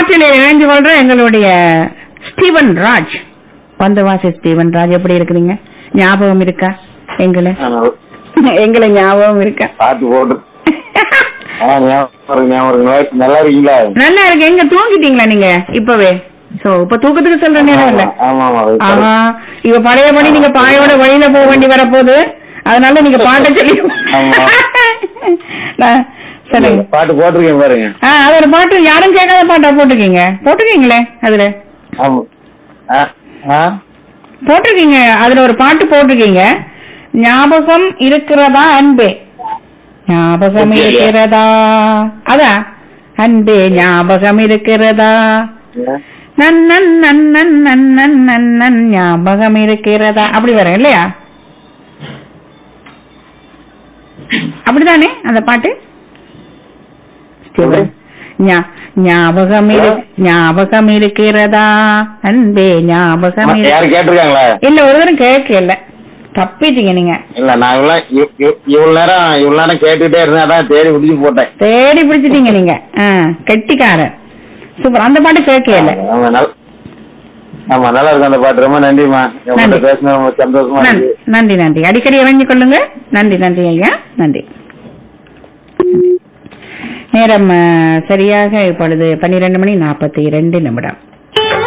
காற்றில் இணைஞ்சு கொள்ற எங்களுடைய ஸ்டீவன் ராஜ் வந்தவாசி ஸ்டீவன் ராஜ் எப்படி இருக்கிறீங்க ஞாபகம் இருக்கா எங்களை எங்களை ஞாபகம் இருக்கா பாட்டு போட்டு ஆ, ஞாபகம் இருக்கு, ஞாபகம் இருக்கு. நல்லா இருக்கீங்களா நல்லா இருக்கு எங்க தூங்கிட்டீங்களா நீங்க இப்பவே சோ இப்ப தூக்கத்துக்கு சொல்ற நேரம் இல்ல ஆமா ஆமா ஆஹா இவ பழையபடி நீங்க பாயோட வழியில போக வேண்டி வரப்போகுது அதனால நீங்க பாட்ட சொல்லி ஆமா. நான் சொல்லுங்க பாட்டு போட்டிருக்கேன் பாருங்க ஆ அது ஒரு பாட்டு யாரும் கேட்காத பாட்டா போட்டிருக்கீங்க போட்டிருக்கீங்களே அதுல ஆமா ஆ, ஆ போட்டிருக்கீங்க அதுல ஒரு பாட்டு போட்டிருக்கீங்க ஞாபகம் இருக்கிறதா அன்பே ஞாபகம் அப்படியா? இருக்கிறதா அதான் அன்பே ஞாபகம் இருக்கிறதா நன்னன் நன்னன் நன்னன் நன்னன் ஞாபகம் இருக்கிறதா அப்படி வரும் இல்லையா அப்படிதானே அந்த பாட்டு எப்படி? ஞா- ஞாபகம் இரு- ஞாபகம் இருக்கிறதா அன்பே ஞாபகம் இரு- யாரு கேட்டிருக்காங்களா இல்ல ஒரு தரம் கேட்கல தப்பிட்டீங்க நீங்க இல்ல நான் இவ்வளவு இவ்- இவ்- இவ்வளவு நேரம் இவ்வளவு நேரம் கேட்டுட்டே இருந்தேன் அதான் தேடி பிடிச்சு போட்டேன் தேடி பிடிச்சிட்டீங்க நீங்க ஆ, கெட்டிக்காரன் சூப்பர் அந்த பாட்டு கேட்கல ஆமா நல்ல ஆமா நல்லா இருக்கு அந்த பாட்டு ரொம்ப நன்றிமா உங்கள்கிட்ட நன்றி. பேசினது ரொம்ப சந்தோஷமா நன்றி இருக்கு நன்றி நன்றி அடிக்கடி இறங்கி கொள்ளுங்க நன்றி நன்றி ஐயா நன்றி நேரம் ஆ, சரியாக இப்பொழுது பன்னிரண்டு மணி நாற்பத்தி இரண்டு நிமிடம்